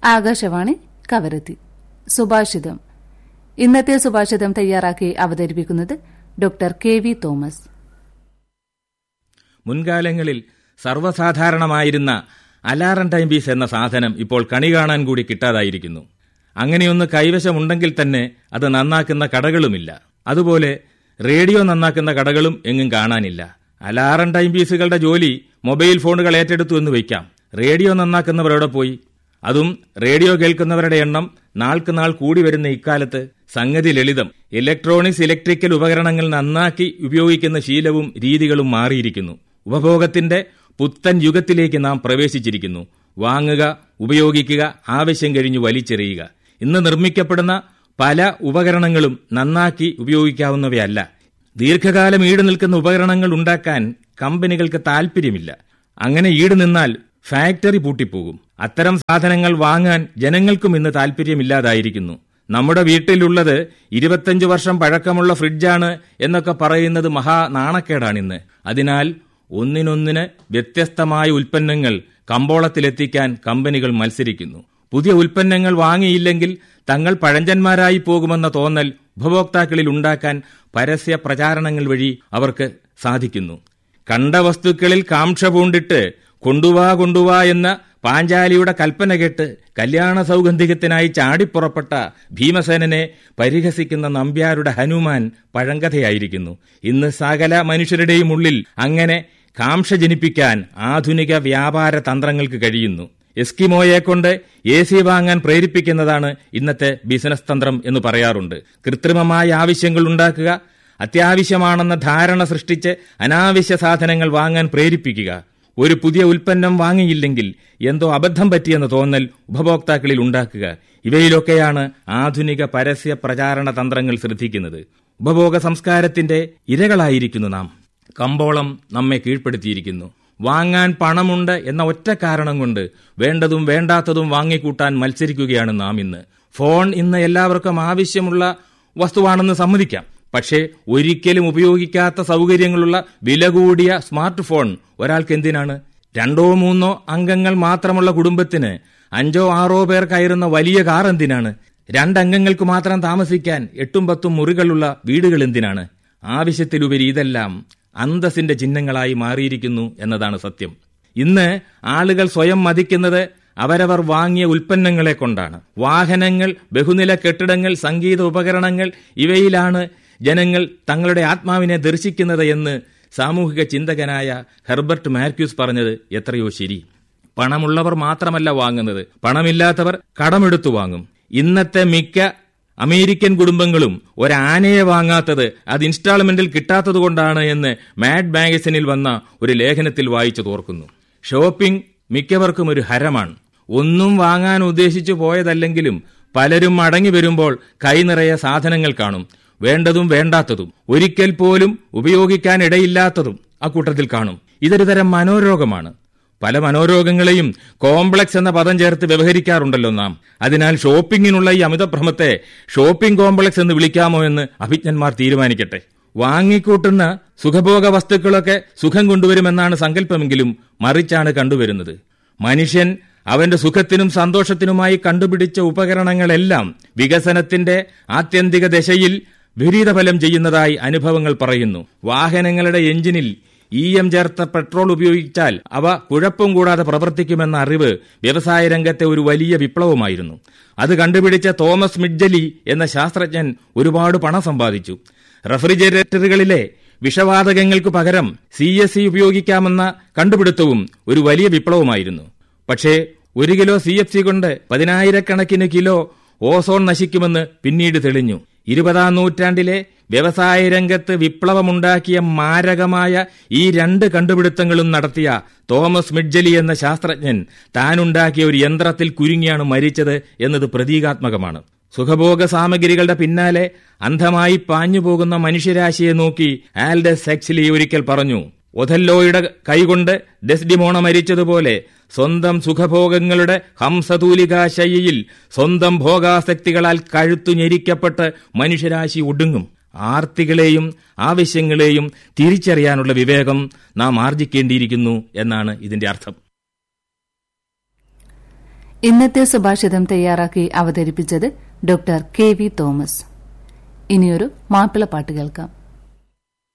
ആകാശവാണി കവരത്തി സുഭാഷിതം ഇന്നത്തെ സുഭാഷിതം തയ്യാറാക്കി അവതരിപ്പിക്കുന്നത് ഡോക്ടർ കെ വി തോമസ് മുൻകാലങ്ങളിൽ സർവ്വസാധാരണമായിരുന്ന അലാറം ടൈം പീസ് എന്ന സാധനം ഇപ്പോൾ കണി കാണാൻ കൂടി കിട്ടാതായിരിക്കുന്നു അങ്ങനെയൊന്ന് കൈവശമുണ്ടെങ്കിൽ തന്നെ അത് നന്നാക്കുന്ന കടകളുമില്ല അതുപോലെ റേഡിയോ നന്നാക്കുന്ന കടകളും എങ്ങും കാണാനില്ല അലാറം ടൈം പീസുകളുടെ ജോലി മൊബൈൽ ഫോണുകൾ ഏറ്റെടുത്തു എന്ന് വയ്ക്കാം റേഡിയോ നന്നാക്കുന്നവരോടെ പോയി അതും റേഡിയോ കേൾക്കുന്നവരുടെ എണ്ണം നാൾക്ക് നാൾ കൂടി വരുന്ന ഇക്കാലത്ത് സംഗതി ലളിതം ഇലക്ട്രോണിക്സ് ഇലക്ട്രിക്കൽ ഉപകരണങ്ങൾ നന്നാക്കി ഉപയോഗിക്കുന്ന ശീലവും രീതികളും മാറിയിരിക്കുന്നു ഉപഭോഗത്തിന്റെ പുത്തൻ യുഗത്തിലേക്ക് നാം പ്രവേശിച്ചിരിക്കുന്നു വാങ്ങുക ഉപയോഗിക്കുക ആവശ്യം കഴിഞ്ഞു വലിച്ചെറിയുക ഇന്ന് നിർമ്മിക്കപ്പെടുന്ന പല ഉപകരണങ്ങളും നന്നാക്കി ഉപയോഗിക്കാവുന്നവയല്ല ദീർഘകാലം ഈട് നിൽക്കുന്ന ഉപകരണങ്ങൾ ഉണ്ടാക്കാൻ കമ്പനികൾക്ക് താൽപ്പര്യമില്ല അങ്ങനെ ഈട് നിന്നാൽ ഫാക്ടറി പൂട്ടിപ്പോകും അത്തരം സാധനങ്ങൾ വാങ്ങാൻ ജനങ്ങൾക്കും ഇന്ന് താൽപ്പര്യമില്ലാതായിരിക്കുന്നു നമ്മുടെ വീട്ടിലുള്ളത് ഇരുപത്തഞ്ചു വർഷം പഴക്കമുള്ള ഫ്രിഡ്ജാണ് എന്നൊക്കെ പറയുന്നത് മഹാ നാണക്കേടാണിന്ന് അതിനാൽ ഒന്നിനൊന്നിന് വ്യത്യസ്തമായ ഉൽപ്പന്നങ്ങൾ കമ്പോളത്തിലെത്തിക്കാൻ കമ്പനികൾ മത്സരിക്കുന്നു പുതിയ ഉൽപ്പന്നങ്ങൾ വാങ്ങിയില്ലെങ്കിൽ തങ്ങൾ പഴഞ്ചന്മാരായി പോകുമെന്ന തോന്നൽ ഉപഭോക്താക്കളിൽ ഉണ്ടാക്കാൻ പരസ്യ പ്രചാരണങ്ങൾ വഴി അവർക്ക് സാധിക്കുന്നു കണ്ട വസ്തുക്കളിൽ കാംക്ഷ പൂണ്ടിട്ട് കൊണ്ടുവാ കൊണ്ടുവാ എന്ന പാഞ്ചാലിയുടെ കൽപ്പന കേട്ട് കല്യാണ സൗഗന്ധികത്തിനായി ചാടിപ്പുറപ്പെട്ട ഭീമസേനനെ പരിഹസിക്കുന്ന നമ്പ്യാരുടെ ഹനുമാൻ പഴങ്കഥയായിരിക്കുന്നു ഇന്ന് സകല മനുഷ്യരുടെയും ഉള്ളിൽ അങ്ങനെ കാംക്ഷ ജനിപ്പിക്കാൻ ആധുനിക വ്യാപാര തന്ത്രങ്ങൾക്ക് കഴിയുന്നു എസ്കിമോയെ കൊണ്ട് എ സി വാങ്ങാൻ പ്രേരിപ്പിക്കുന്നതാണ് ഇന്നത്തെ ബിസിനസ് തന്ത്രം എന്ന് പറയാറുണ്ട് കൃത്രിമമായ ആവശ്യങ്ങൾ ഉണ്ടാക്കുക അത്യാവശ്യമാണെന്ന ധാരണ സൃഷ്ടിച്ച് അനാവശ്യ സാധനങ്ങൾ വാങ്ങാൻ പ്രേരിപ്പിക്കുക ഒരു പുതിയ ഉൽപ്പന്നം വാങ്ങിയില്ലെങ്കിൽ എന്തോ അബദ്ധം പറ്റിയെന്ന് തോന്നൽ ഉപഭോക്താക്കളിൽ ഉണ്ടാക്കുക ഇവയിലൊക്കെയാണ് ആധുനിക പരസ്യ പ്രചാരണ തന്ത്രങ്ങൾ ശ്രദ്ധിക്കുന്നത് ഉപഭോഗ സംസ്കാരത്തിന്റെ ഇരകളായിരിക്കുന്നു നാം കമ്പോളം നമ്മെ കീഴ്പ്പെടുത്തിയിരിക്കുന്നു വാങ്ങാൻ പണമുണ്ട് എന്ന ഒറ്റ കാരണം കൊണ്ട് വേണ്ടതും വേണ്ടാത്തതും വാങ്ങിക്കൂട്ടാൻ മത്സരിക്കുകയാണ് നാം ഇന്ന് ഫോൺ ഇന്ന് എല്ലാവർക്കും ആവശ്യമുള്ള വസ്തുവാണെന്ന് സമ്മതിക്കാം പക്ഷേ ഒരിക്കലും ഉപയോഗിക്കാത്ത സൗകര്യങ്ങളുള്ള വില കൂടിയ സ്മാർട്ട് ഫോൺ ഒരാൾക്ക് എന്തിനാണ് രണ്ടോ മൂന്നോ അംഗങ്ങൾ മാത്രമുള്ള കുടുംബത്തിന് അഞ്ചോ ആറോ പേർ കയറുന്ന വലിയ കാർ എന്തിനാണ് രണ്ടംഗങ്ങൾക്ക് മാത്രം താമസിക്കാൻ എട്ടും പത്തും മുറികളുള്ള വീടുകൾ എന്തിനാണ് ആവശ്യത്തിലുപരി ഇതെല്ലാം അന്തസ്സിന്റെ ചിഹ്നങ്ങളായി മാറിയിരിക്കുന്നു എന്നതാണ് സത്യം ഇന്ന് ആളുകൾ സ്വയം മതിക്കുന്നത് അവരവർ വാങ്ങിയ ഉൽപ്പന്നങ്ങളെ കൊണ്ടാണ് വാഹനങ്ങൾ ബഹുനില കെട്ടിടങ്ങൾ സംഗീത ഉപകരണങ്ങൾ ഇവയിലാണ് ജനങ്ങൾ തങ്ങളുടെ ആത്മാവിനെ ദർശിക്കുന്നത് എന്ന് സാമൂഹിക ചിന്തകനായ ഹെർബർട്ട് മാർക്യൂസ് പറഞ്ഞത് എത്രയോ ശരി പണമുള്ളവർ മാത്രമല്ല വാങ്ങുന്നത് പണമില്ലാത്തവർ കടമെടുത്തു വാങ്ങും ഇന്നത്തെ മിക്ക അമേരിക്കൻ കുടുംബങ്ങളും ഒരാനയെ വാങ്ങാത്തത് അത് ഇൻസ്റ്റാൾമെന്റിൽ കിട്ടാത്തതുകൊണ്ടാണ് എന്ന് മാഡ് മാഗസിനിൽ വന്ന ഒരു ലേഖനത്തിൽ വായിച്ചു തോർക്കുന്നു ഷോപ്പിംഗ് മിക്കവർക്കും ഒരു ഹരമാണ് ഒന്നും വാങ്ങാൻ ഉദ്ദേശിച്ചു പോയതല്ലെങ്കിലും പലരും മടങ്ങി വരുമ്പോൾ കൈനിറയെ സാധനങ്ങൾ കാണും വേണ്ടതും വേണ്ടാത്തതും ഒരിക്കൽ പോലും ഉപയോഗിക്കാൻ ഇടയില്ലാത്തതും അക്കൂട്ടത്തിൽ കാണും ഇതൊരു തരം മനോരോഗമാണ് പല മനോരോഗങ്ങളെയും കോംപ്ലക്സ് എന്ന പദം ചേർത്ത് വ്യവഹരിക്കാറുണ്ടല്ലോ നാം അതിനാൽ ഷോപ്പിംഗിനുള്ള ഈ അമിതഭ്രമത്തെ ഷോപ്പിംഗ് കോംപ്ലക്സ് എന്ന് വിളിക്കാമോ എന്ന് അഭിജ്ഞന്മാർ തീരുമാനിക്കട്ടെ വാങ്ങിക്കൂട്ടുന്ന സുഖഭോഗ വസ്തുക്കളൊക്കെ സുഖം കൊണ്ടുവരുമെന്നാണ് സങ്കല്പമെങ്കിലും മറിച്ചാണ് കണ്ടുവരുന്നത് മനുഷ്യൻ അവന്റെ സുഖത്തിനും സന്തോഷത്തിനുമായി കണ്ടുപിടിച്ച ഉപകരണങ്ങളെല്ലാം വികസനത്തിന്റെ ആത്യന്തിക ദശയിൽ വിപരീതഫലം ചെയ്യുന്നതായി അനുഭവങ്ങൾ പറയുന്നു വാഹനങ്ങളുടെ എഞ്ചിനിൽ ഇ എം ചേർത്ത പെട്രോൾ ഉപയോഗിച്ചാൽ അവ കുഴപ്പം കൂടാതെ പ്രവർത്തിക്കുമെന്ന അറിവ് വ്യവസായ രംഗത്തെ ഒരു വലിയ വിപ്ലവമായിരുന്നു അത് കണ്ടുപിടിച്ച തോമസ് മിഡ്ജലി എന്ന ശാസ്ത്രജ്ഞൻ ഒരുപാട് പണം സമ്പാദിച്ചു റെഫ്രിജറേറ്ററുകളിലെ വിഷവാതകങ്ങൾക്ക് പകരം സി എസ് സി ഉപയോഗിക്കാമെന്ന കണ്ടുപിടുത്തവും ഒരു വലിയ വിപ്ലവമായിരുന്നു പക്ഷേ ഒരു കിലോ സി എഫ് സി കൊണ്ട് പതിനായിരക്കണക്കിന് കിലോ ഓസോൺ നശിക്കുമെന്ന് പിന്നീട് തെളിഞ്ഞു ഇരുപതാം നൂറ്റാണ്ടിലെ വ്യവസായ രംഗത്ത് വിപ്ലവമുണ്ടാക്കിയ മാരകമായ ഈ രണ്ട് കണ്ടുപിടുത്തങ്ങളും നടത്തിയ തോമസ് മിഡ്ജലി എന്ന ശാസ്ത്രജ്ഞൻ താനുണ്ടാക്കിയ ഒരു യന്ത്രത്തിൽ കുരുങ്ങിയാണ് മരിച്ചത് എന്നത് പ്രതീകാത്മകമാണ് സുഖഭോഗ സാമഗ്രികളുടെ പിന്നാലെ അന്ധമായി പാഞ്ഞുപോകുന്ന മനുഷ്യരാശിയെ നോക്കി ആൽഡസ് സെക്സിലി ഒരിക്കൽ പറഞ്ഞു ഒഥല്ലോയുടെ കൈകൊണ്ട് ഡെസ്ഡിമോണ മരിച്ചതുപോലെ സ്വന്തം സുഖഭോഗങ്ങളുടെ ഹംസതൂലികാ ശയ്യയിൽ സ്വന്തം ഭോഗാസക്തികളാൽ കഴുത്തു ഞെരിക്കപ്പെട്ട് മനുഷ്യരാശി ഒടുങ്ങും ആർത്തികളെയും ആവശ്യങ്ങളെയും തിരിച്ചറിയാനുള്ള വിവേകം നാം ആർജിക്കേണ്ടിയിരിക്കുന്നു എന്നാണ് ഇതിന്റെ അർത്ഥം ഇന്നത്തെ സുഭാഷിതം തയ്യാറാക്കി അവതരിപ്പിച്ചത് ഡോക്ടർ കെ വി തോമസ് ഇനിയൊരു മാപ്പിളപ്പാട്ട് കേൾക്കാം